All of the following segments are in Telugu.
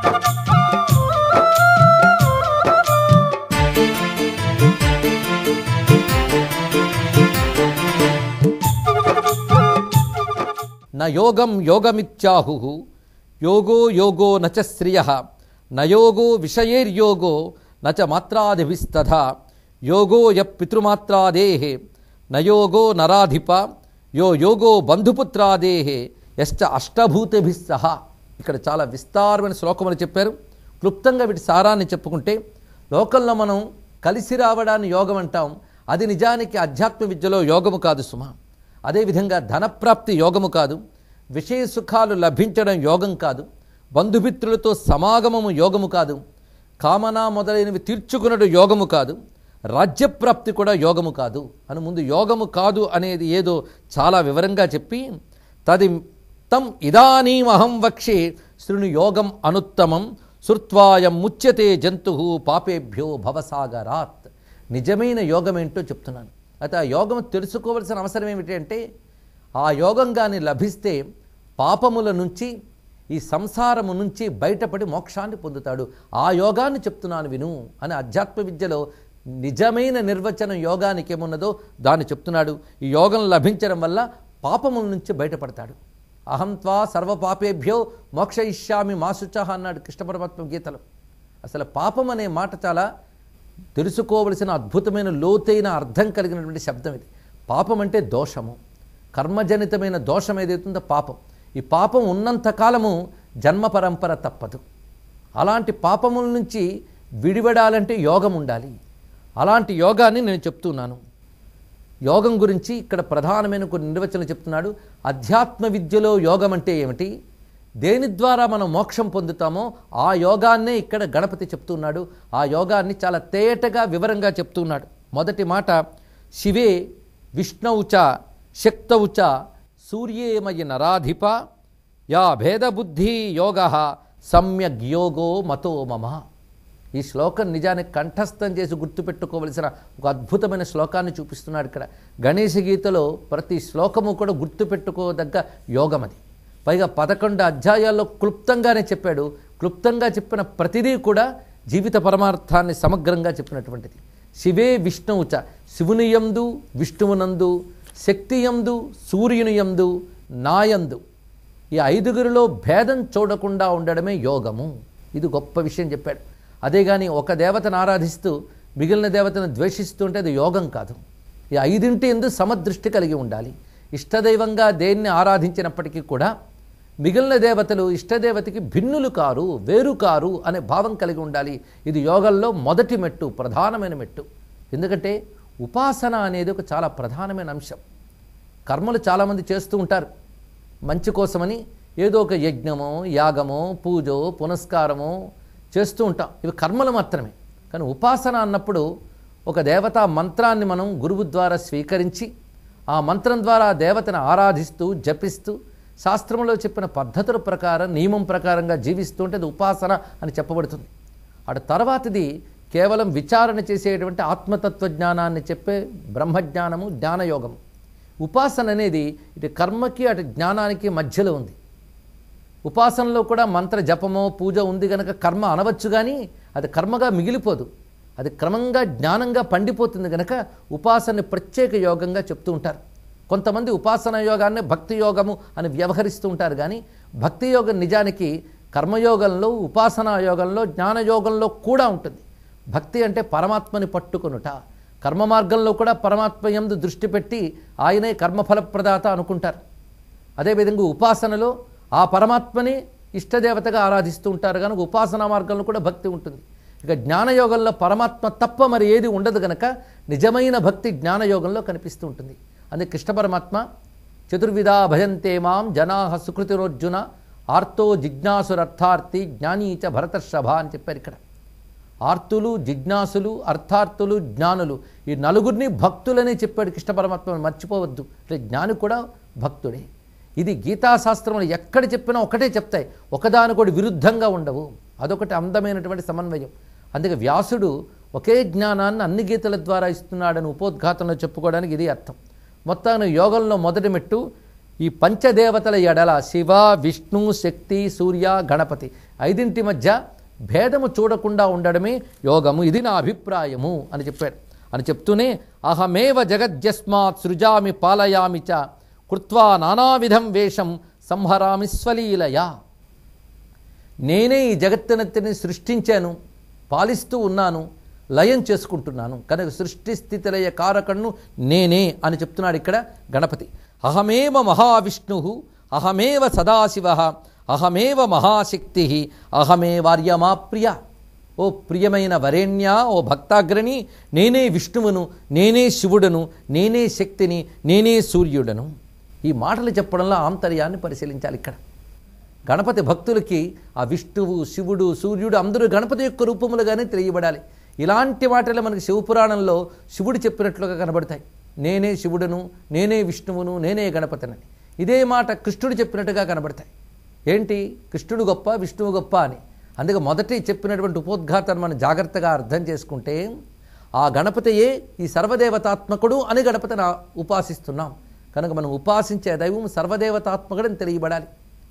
న యోగం యోగమిత్యాహు యోగో యోగో నచ శ్రియ నయోగో విషయేర్యోగో నచ మాత్రాదిభిస్తథ యోగో య పితృమాత్రాదేహే నయోగో నరాధిప యో యోగో బంధుపుత్రాదేహే యశ్చ అష్టభూతభిः సహ ఇక్కడ చాలా విస్తారమైన శ్లోకములు చెప్పారు క్లుప్తంగా వీటి సారాన్ని చెప్పుకుంటే లోకంలో మనం కలిసి రావడాన్ని యోగం అంటాం అది నిజానికి అధ్యాత్మ విద్యలో యోగము కాదు సుమా అదేవిధంగా ధనప్రాప్తి యోగము కాదు విషయ సుఖాలు లభించడం యోగం కాదు బంధుమిత్రులతో సమాగమము యోగము కాదు కామన మొదలైనవి తీర్చుకున్నడు యోగము కాదు రాజ్యప్రాప్తి కూడా యోగము కాదు అని ముందు యోగము కాదు అనేది ఏదో చాలా వివరంగా చెప్పి తది తం ఇదానీమహం వక్షే శృణు యోగం అనుత్తమం శృత్వాయం ముచ్యతే జంతు పాపేభ్యో భవసాగరాత్ నిజమైన యోగం ఏంటో చెప్తున్నాను అయితే ఆ యోగం తెలుసుకోవలసిన అవసరం ఏమిటి అంటే ఆ యోగం కానీ లభిస్తే పాపముల నుంచి ఈ సంసారము నుంచి బయటపడి మోక్షాన్ని పొందుతాడు ఆ యోగాన్ని చెప్తున్నాను విను అని అధ్యాత్మ విద్యలో నిజమైన నిర్వచనం యోగానికి ఏమున్నదో దాన్ని చెప్తున్నాడు ఈ యోగం లభించడం వల్ల పాపముల నుంచి బయటపడతాడు అహం త్వా సర్వపాపేభ్యో మోక్షయిష్యామి మాసుచ అన్నాడు కృష్ణ పరమాత్మ గీతలో అసలు పాపం అనే మాట చాలా తెలుసుకోవలసిన అద్భుతమైన లోతైన అర్థం కలిగినటువంటి శబ్దం ఇది పాపం అంటే దోషము కర్మజనితమైన దోషం ఏదైతుందో పాపం ఈ పాపం ఉన్నంత కాలము జన్మ పరంపర తప్పదు అలాంటి పాపముల నుంచి విడిపడాలంటే యోగం ఉండాలి అలాంటి యోగాన్ని నేను చెప్తున్నాను యోగం గురించి ఇక్కడ ప్రధానమైన కొన్ని నిర్వచనలు చెప్తున్నాడు అధ్యాత్మ విద్యలో యోగం అంటే ఏమిటి దేని ద్వారా మనం మోక్షం పొందుతామో ఆ యోగాన్నే ఇక్కడ గణపతి చెప్తున్నాడు ఆ యోగాన్ని చాలా తేటగా వివరంగా చెప్తున్నాడు మొదటి మాట శివే విష్ణౌచ శక్తౌచ సూర్యేమయి నరాధిప యా భేదబుద్ధి యోగ సమ్యగ్ యోగో మతో మమ ఈ శ్లోకం నిజానికి కంఠస్థం చేసి గుర్తుపెట్టుకోవలసిన ఒక అద్భుతమైన శ్లోకాన్ని చూపిస్తున్నాడు ఇక్కడ గణేష గీతలో ప్రతి శ్లోకము కూడా గుర్తుపెట్టుకోదగ్గ యోగం అది పైగా పదకొండు అధ్యాయాల్లో క్లుప్తంగానే చెప్పాడు క్లుప్తంగా చెప్పిన ప్రతిదీ కూడా జీవిత పరమార్థాన్ని సమగ్రంగా చెప్పినటువంటిది శివే విష్ణువుచ శివునియందు విష్ణువునందు శక్తియందు సూర్యునియందు నాయందు ఈ ఐదుగురిలో భేదం చూడకుండా ఉండడమే యోగము ఇది గొప్ప విషయం చెప్పాడు అదే కానీ ఒక దేవతను ఆరాధిస్తూ మిగిలిన దేవతను ద్వేషిస్తుంటే అది యోగం కాదు ఈ ఐదింటి ఎందు సమదృష్టి కలిగి ఉండాలి ఇష్టదైవంగా దేన్ని ఆరాధించినప్పటికీ కూడా మిగిలిన దేవతలు ఇష్టదేవతకి భిన్నులు కారు వేరు కారు అనే భావం కలిగి ఉండాలి ఇది యోగంలో మొదటి మెట్టు ప్రధానమైన మెట్టు ఎందుకంటే ఉపాసన అనేది ఒక చాలా ప్రధానమైన అంశం కర్మలు చాలామంది చేస్తూ ఉంటారు మంచి కోసమని ఏదో ఒక యజ్ఞమో యాగమో పూజో పునస్కారమో చేస్తూ ఉంటాం ఇవి కర్మలు మాత్రమే కానీ ఉపాసన అన్నప్పుడు ఒక దేవతా మంత్రాన్ని మనం గురువు ద్వారా స్వీకరించి ఆ మంత్రం ద్వారా ఆ దేవతను ఆరాధిస్తూ జపిస్తూ శాస్త్రంలో చెప్పిన పద్ధతుల ప్రకారం నియమం ప్రకారంగా జీవిస్తూ ఉంటే అది ఉపాసన అని చెప్పబడుతుంది అటు తర్వాతది కేవలం విచారణ చేసేటువంటి ఆత్మతత్వ జ్ఞానాన్ని చెప్పే బ్రహ్మజ్ఞానము జ్ఞానయోగము ఉపాసన అనేది ఇటు కర్మకి అటు జ్ఞానానికి మధ్యలో ఉంది ఉపాసనలో కూడా మంత్ర జపమో పూజ ఉంది కనుక కర్మ అనవచ్చు కానీ అది కర్మగా మిగిలిపోదు అది క్రమంగా జ్ఞానంగా పండిపోతుంది కనుక ఉపాసనని ప్రత్యేక యోగంగా చెప్తూ ఉంటారు కొంతమంది ఉపాసన యోగాన్ని భక్తి యోగము అని వ్యవహరిస్తూ ఉంటారు కానీ భక్తి యోగం నిజానికి కర్మయోగంలో ఉపాసనా యోగంలో జ్ఞానయోగంలో కూడా ఉంటుంది భక్తి అంటే పరమాత్మని పట్టుకొనుట కర్మ మార్గంలో కూడా పరమాత్మ యందు దృష్టి పెట్టి ఆయనే కర్మఫలప్రదాత అనుకుంటారు అదేవిధంగా ఉపాసనలో ఆ పరమాత్మని ఇష్టదేవతగా ఆరాధిస్తూ ఉంటారు కనుక ఉపాసనా మార్గంలో కూడా భక్తి ఉంటుంది ఇక జ్ఞానయోగంలో పరమాత్మ తప్ప మరి ఏది ఉండదు గనక నిజమైన భక్తి జ్ఞానయోగంలో కనిపిస్తూ ఉంటుంది అందుకే కృష్ణ పరమాత్మ చతుర్విధా భజంతే మాం జనా సుకృతిరోర్జున ఆర్తో జిజ్ఞాసురర్థార్థి జ్ఞానీచ భరతర్షభ అని చెప్పారు ఇక్కడ ఆర్తులు జిజ్ఞాసులు అర్థార్థులు జ్ఞానులు ఈ నలుగురిని భక్తులనే చెప్పాడు కృష్ణ పరమాత్మ మర్చిపోవద్దు అంటే జ్ఞాని కూడా భక్తుడే ఇది గీతాశాస్త్రంలో ఎక్కడ చెప్పినా ఒకటే చెప్తాయి ఒకదానికొకటి విరుద్ధంగా ఉండవు అదొకటి అందమైనటువంటి సమన్వయం అందుకే వ్యాసుడు ఒకే జ్ఞానాన్ని అన్ని గీతల ద్వారా ఇస్తున్నాడని ఉపోద్ఘాతంలో చెప్పుకోవడానికి ఇది అర్థం మొత్తాన్ని యోగంలో మొదటి మెట్టు ఈ పంచదేవతల ఎడల శివ విష్ణు శక్తి సూర్య గణపతి ఐదింటి మధ్య భేదము చూడకుండా ఉండడమే యోగము ఇది నా అభిప్రాయము అని చెప్పాడు అని చెప్తూనే అహమేవ జగజ్జస్మాత్ సృజామి పాలయామి చ కృత్వా నానావిధం వేషం సంహరామి స్వలీలయా నేనే ఈ జగత్తునెత్తిని సృష్టించాను పాలిస్తూ ఉన్నాను లయం చేసుకుంటున్నాను కనుక సృష్టి స్థితి లయ కారకణ్ణు నేనే అని చెప్తున్నాడు ఇక్కడ గణపతి అహమేవ మహావిష్ణు అహమేవ సదాశివ అహమేవ మహాశక్తి అహమేవార్యమా ప్రియ ఓ ప్రియమైన వరేణ్య ఓ భక్తాగ్రణి నేనే విష్ణువును నేనే శివుడను నేనే శక్తిని నేనే సూర్యుడను ఈ మాటలు చెప్పడంలో ఆంతర్యాన్ని పరిశీలించాలి ఇక్కడ గణపతి భక్తులకి ఆ విష్ణువు శివుడు సూర్యుడు అందరూ గణపతి యొక్క రూపములుగానే తెలియబడాలి ఇలాంటి మాటలు మనకి శివపురాణంలో శివుడు చెప్పినట్లుగా కనబడతాయి నేనే శివుడను నేనే విష్ణువును నేనే గణపతినని ఇదే మాట కృష్ణుడు చెప్పినట్టుగా కనబడతాయి ఏంటి కృష్ణుడు గొప్ప విష్ణువు గొప్ప అని అందుకే మొదటి చెప్పినటువంటి ఉపోద్ఘాతాన్ని మనం జాగ్రత్తగా అర్థం చేసుకుంటే ఆ గణపతియే ఈ సర్వదేవతాత్మకుడు అని గణపతిని ఉపాసిస్తున్నాం కనుక మనం ఉపాసించే దైవం సర్వదేవతాత్మకుడని తెలియబడాలి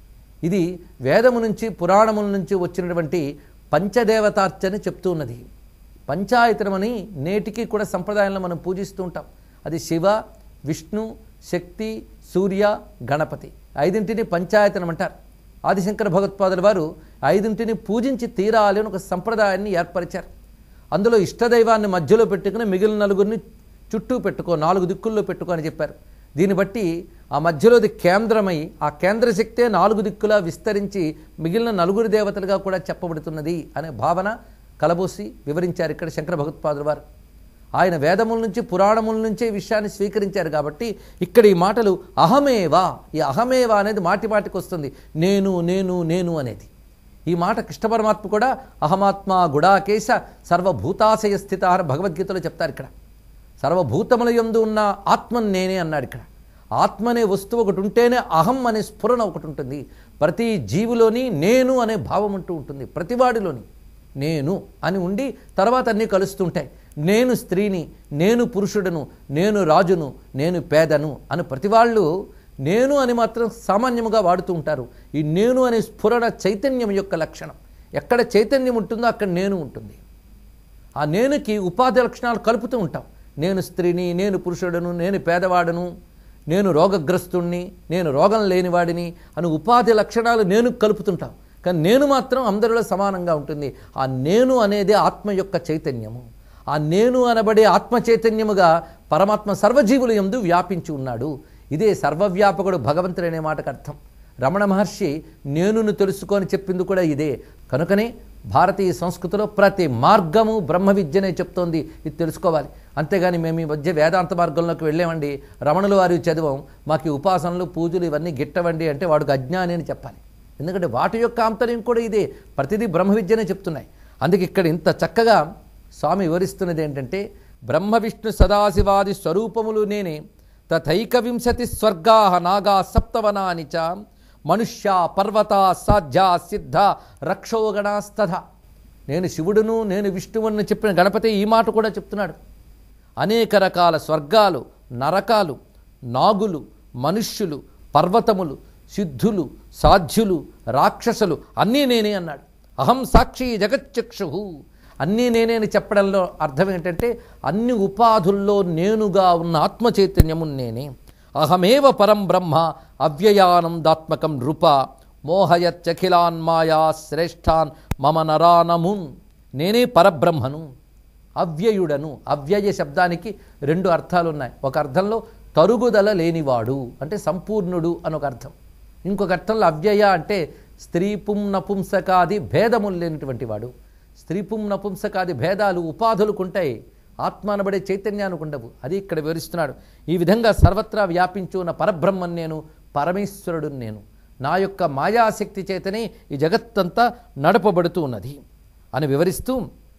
ఇది వేదము నుంచి పురాణముల నుంచి వచ్చినటువంటి పంచదేవతార్చన చెప్తూ ఉన్నది పంచాయతనమని నేటికి కూడా సంప్రదాయంలో మనం పూజిస్తూ ఉంటాం అది శివ విష్ణు శక్తి సూర్య గణపతి ఐదింటిని పంచాయతనం అంటారు ఆదిశంకర భగవత్పాదుల వారు ఐదింటిని పూజించి తీరాలి అని ఒక సంప్రదాయాన్ని ఏర్పరిచారు అందులో ఇష్టదైవాన్ని మధ్యలో పెట్టుకుని మిగిలిన నలుగురిని చుట్టూ పెట్టుకో నాలుగు దిక్కుల్లో పెట్టుకో అని చెప్పారు దీన్ని బట్టి ఆ మధ్యలోది కేంద్రమై ఆ కేంద్ర శక్తే నాలుగు దిక్కులా విస్తరించి మిగిలిన నలుగురు దేవతలుగా కూడా చెప్పబడుతున్నది అనే భావన కలబోసి వివరించారు ఇక్కడ శంకర భగవత్పాదుల వారు ఆయన వేదముల నుంచి పురాణముల నుంచే ఈ విషయాన్ని స్వీకరించారు కాబట్టి ఇక్కడ ఈ మాటలు అహమేవా ఈ అహమేవా అనేది మాటి మాటికి వస్తుంది నేను నేను నేను అనేది ఈ మాట కృష్ణ పరమాత్మ కూడా అహమాత్మ గుడాకేశ సర్వభూతాశయ స్థిత అని భగవద్గీతలో చెప్తారు ఇక్కడ సర్వభూతముల యందు ఉన్న ఆత్మను నేనే అన్నాడు ఇక్కడ ఆత్మ అనే వస్తువు ఒకటి ఉంటేనే అహం అనే స్ఫురణ ఒకటి ఉంటుంది ప్రతి జీవిలోని నేను అనే భావం ఉంటూ ఉంటుంది ప్రతివాడిలోని నేను అని ఉండి తర్వాత అన్నీ కలుస్తుంటాయి నేను స్త్రీని నేను పురుషుడను నేను రాజును నేను పేదను అని ప్రతివాళ్ళు నేను అని మాత్రం సామాన్యముగా వాడుతూ ఉంటారు ఈ నేను అనే స్ఫురణ చైతన్యం యొక్క లక్షణం ఎక్కడ చైతన్యం ఉంటుందో అక్కడ నేను ఉంటుంది ఆ నేనుకి ఉపాధి లక్షణాలు కలుపుతూ ఉంటాం నేను స్త్రీని నేను పురుషుడను నేను పేదవాడను నేను రోగగ్రస్తుణ్ణి నేను రోగం లేనివాడిని అని ఉపాధి లక్షణాలు నేను కలుపుతుంటాం కానీ నేను మాత్రం అందరిలో సమానంగా ఉంటుంది ఆ నేను అనేది ఆత్మ యొక్క చైతన్యము ఆ నేను అనబడే ఆత్మ చైతన్యముగా పరమాత్మ సర్వజీవుల యందు వ్యాపించి ఉన్నాడు ఇదే సర్వవ్యాపకుడు భగవంతుడు అనే మాటకు అర్థం రమణ మహర్షి నేనును తెలుసుకొని చెప్పింది కూడా ఇదే కనుకనే భారతీయ సంస్కృతిలో ప్రతి మార్గము బ్రహ్మ విద్యనే చెప్తోంది ఇది తెలుసుకోవాలి అంతేగాని మేము ఈ మధ్య వేదాంత మార్గంలోకి వెళ్ళామండి రమణుల వారి చదివాం మాకు ఈ ఉపాసనలు పూజలు ఇవన్నీ గిట్టవండి అంటే వాడికి అజ్ఞాని అని చెప్పాలి ఎందుకంటే వాటి యొక్క ఆంతర్యం కూడా ఇదే ప్రతిదీ బ్రహ్మ విద్యనే చెప్తున్నాయి అందుకే ఇక్కడ ఇంత చక్కగా స్వామి వివరిస్తున్నది ఏంటంటే బ్రహ్మ విష్ణు సదాశివాది స్వరూపములు నేనే తథైక వింశతి స్వర్గా నాగా సప్తవనాని చ మనుష్య పర్వత సాధ్య సిద్ధ రక్షోగణాస్తథ నేను శివుడును నేను విష్ణువుని చెప్పిన గణపతి ఈ మాట కూడా చెప్తున్నాడు అనేక రకాల స్వర్గాలు నరకాలు నాగులు మనుష్యులు పర్వతములు సిద్ధులు సాధ్యులు రాక్షసులు అన్నీ నేనే అన్నాడు అహం సాక్షి జగచ్చక్షు అన్నీ నేనే అని చెప్పడంలో అర్థం ఏంటంటే అన్ని ఉపాధుల్లో నేనుగా ఉన్న ఆత్మ చైతన్యము నేనే అహమేవ పరం బ్రహ్మ అవ్యయానందాత్మకం నృప మోహయచ్చఖిలాన్ మాయా శ్రేష్ఠాన్ మమ నరానమున్ నేనే పరబ్రహ్మను అవ్యయుడను అవ్యయ శబ్దానికి రెండు అర్థాలు ఉన్నాయి ఒక అర్థంలో తరుగుదల లేనివాడు అంటే సంపూర్ణుడు అని ఒక అర్థం ఇంకొక అర్థంలో అవ్యయ అంటే స్త్రీ పుం నపుంసకాది భేదములు లేనటువంటి వాడు స్త్రీ పుం నపుంసకాది భేదాలు ఉపాధులకు ఉంటాయి ఆత్మ అనబడే చైతన్యానికి ఉండవు అది ఇక్కడ వివరిస్తున్నాడు ఈ విధంగా సర్వత్రా వ్యాపించి ఉన్న పరబ్రహ్మం నేను పరమేశ్వరుడు నేను నా యొక్క మాయాశక్తి చేతనే ఈ జగత్తంతా నడపబడుతూ ఉన్నది అని వివరిస్తూ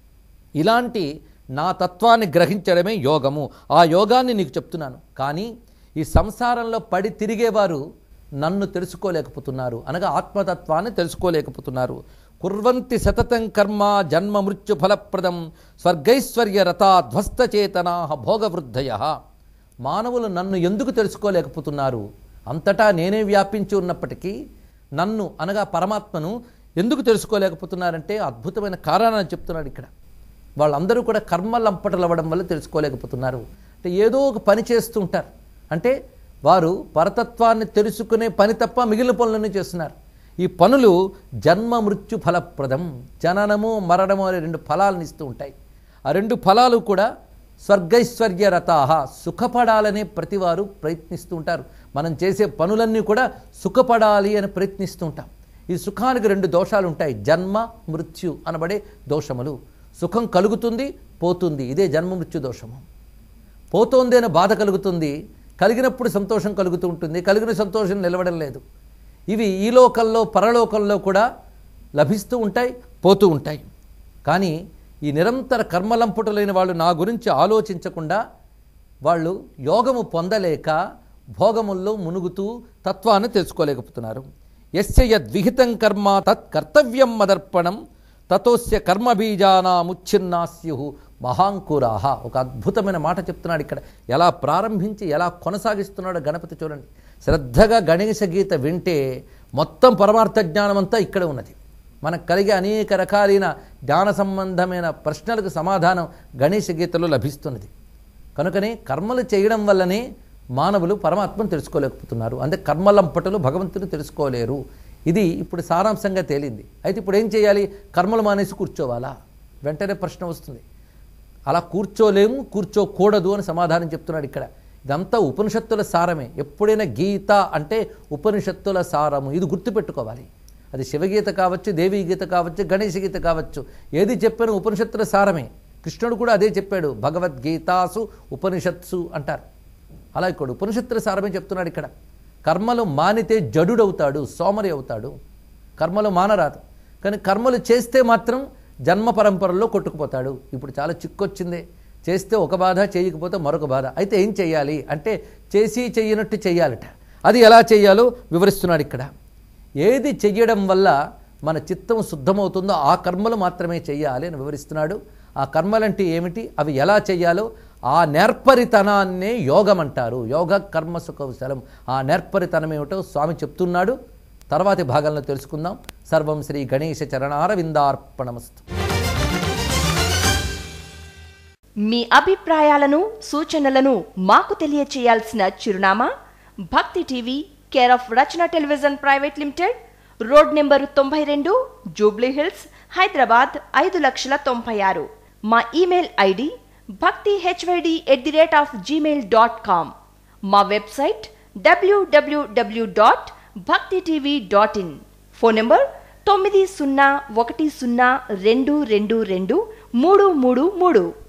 ఇలాంటి నా తత్వాన్ని గ్రహించడమే యోగము ఆ యోగాన్ని నీకు చెప్తున్నాను కానీ ఈ సంసారంలో పడి తిరిగేవారు నన్ను తెలుసుకోలేకపోతున్నారు అనగా ఆత్మతత్వాన్ని తెలుసుకోలేకపోతున్నారు కుర్వంతి సతతం కర్మ జన్మ మృత్యు ఫలప్రదం స్వర్గైశ్వర్య రథా ధ్వస్తచేతనా భోగవృద్ధయ మానవులు నన్ను ఎందుకు తెలుసుకోలేకపోతున్నారు అంతటా నేనే వ్యాపించి ఉన్నప్పటికీ నన్ను అనగా పరమాత్మను ఎందుకు తెలుసుకోలేకపోతున్నారంటే అద్భుతమైన కారణాన్ని చెప్తున్నాడు ఇక్కడ వాళ్ళందరూ కూడా కర్మలంపటలు అవ్వడం వల్ల తెలుసుకోలేకపోతున్నారు అంటే ఏదో ఒక పని చేస్తూ ఉంటారు అంటే వారు పరతత్వాన్ని తెలుసుకునే పని తప్ప మిగిలిన పనులన్నీ చేస్తున్నారు ఈ పనులు జన్మ మృత్యు ఫలప్రదం జననము మరణము అనే రెండు ఫలాలను ఇస్తూ ఉంటాయి ఆ రెండు ఫలాలు కూడా స్వర్గైశ్వర్య రథాహ సుఖపడాలని ప్రతివారు ప్రయత్నిస్తూ ఉంటారు మనం చేసే పనులన్నీ కూడా సుఖపడాలి అని ప్రయత్నిస్తూ ఉంటాం ఈ సుఖానికి రెండు దోషాలు ఉంటాయి జన్మ మృత్యు అనబడే దోషములు సుఖం కలుగుతుంది పోతుంది ఇదే జన్మ మృత్యు దోషము పోతోంది అనే బాధ కలుగుతుంది కలిగినప్పుడు సంతోషం కలుగుతూ ఉంటుంది కలిగిన సంతోషం నిలవడం లేదు ఇవి ఈ లోకంలో పరలోకంలో కూడా లభిస్తూ ఉంటాయి పోతూ ఉంటాయి కానీ ఈ నిరంతర కర్మలంపుటలైన వాళ్ళు నా గురించి ఆలోచించకుండా వాళ్ళు యోగము పొందలేక భోగముల్లో మునుగుతూ తత్వాన్ని తెలుసుకోలేకపోతున్నారు ఎస్య యద్విహితం కర్మ తత్ కర్తవ్యం మదర్పణం తతోస్య కర్మబీజానాముచ్ఛిన్నాస్యు మహాంకురాహ ఒక అద్భుతమైన మాట చెప్తున్నాడు ఇక్కడ ఎలా ప్రారంభించి ఎలా కొనసాగిస్తున్నాడో గణపతి చూడండి శ్రద్ధగా గణేశ గీత వింటే మొత్తం పరమార్థ జ్ఞానం అంతా ఇక్కడ ఉన్నది మనకు కలిగే అనేక రకాలైన జ్ఞాన సంబంధమైన ప్రశ్నలకు సమాధానం గణేశ గీతలో లభిస్తున్నది కనుకనే కర్మలు చేయడం వల్లనే మానవులు పరమాత్మను తెలుసుకోలేకపోతున్నారు అంటే కర్మలంపటలు భగవంతుని తెలుసుకోలేరు ఇది ఇప్పుడు సారాంశంగా తేలింది అయితే ఇప్పుడు ఏం చేయాలి కర్మలు మానేసి కూర్చోవాలా వెంటనే ప్రశ్న వస్తుంది అలా కూర్చోలేము కూర్చోకూడదు అని సమాధానం చెప్తున్నాడు ఇక్కడ ఇదంతా ఉపనిషత్తుల సారమే ఎప్పుడైనా గీత అంటే ఉపనిషత్తుల సారము ఇది గుర్తుపెట్టుకోవాలి అది శివగీత కావచ్చు దేవీ గీత కావచ్చు గణేష గీత కావచ్చు ఏది చెప్పినా ఉపనిషత్తుల సారమే కృష్ణుడు కూడా అదే చెప్పాడు భగవద్గీతాసు ఉపనిషత్సు అంటారు అలా ఇక్కడ ఉపనిషత్తుల సారమే చెప్తున్నాడు ఇక్కడ కర్మలు మానితే జడుడవుతాడు సోమరి అవుతాడు కర్మలు మానరాదు కానీ కర్మలు చేస్తే మాత్రం జన్మ పరంపరలో కొట్టుకుపోతాడు ఇప్పుడు చాలా చిక్కొచ్చిందే చేస్తే ఒక బాధ చేయకపోతే మరొక బాధ అయితే ఏం చేయాలి అంటే చేసి చెయ్యనట్టు చెయ్యాలట అది ఎలా చేయాలో వివరిస్తున్నాడు ఇక్కడ ఏది చెయ్యడం వల్ల మన చిత్తం శుద్ధమవుతుందో ఆ కర్మలు మాత్రమే చెయ్యాలి అని వివరిస్తున్నాడు ఆ కర్మలంటే ఏమిటి అవి ఎలా చెయ్యాలో ఆ నేర్పరితనాన్నే యోగం అంటారు యోగ కర్మ సుఖవశలం ఆ నేర్పరితనం ఏమిటో స్వామి చెప్తున్నాడు తర్వాతి భాగంలో తెలుసుకుందాం సర్వం శ్రీ గణేశ చరణారవిందార్పణమస్తు మీ అభిప్రాయాలను సూచనలను మాకు తెలియచేయాల్సిన చిరునామా Bhakti TV care of Rachana television private limited road number తొంభై రెండు జూబ్లీ హిల్స్ హైదరాబాద్ ఐదు లక్షల తొంభై ఆరు మా email ID Bhakti HYD at the rate of Gmail dot com మా website WWW dot Bhakti TV dot in phone number తొమ్మిది సున్నా ఒకటి సున్నా రెండు రెండు రెండు మూడు మూడు మూడు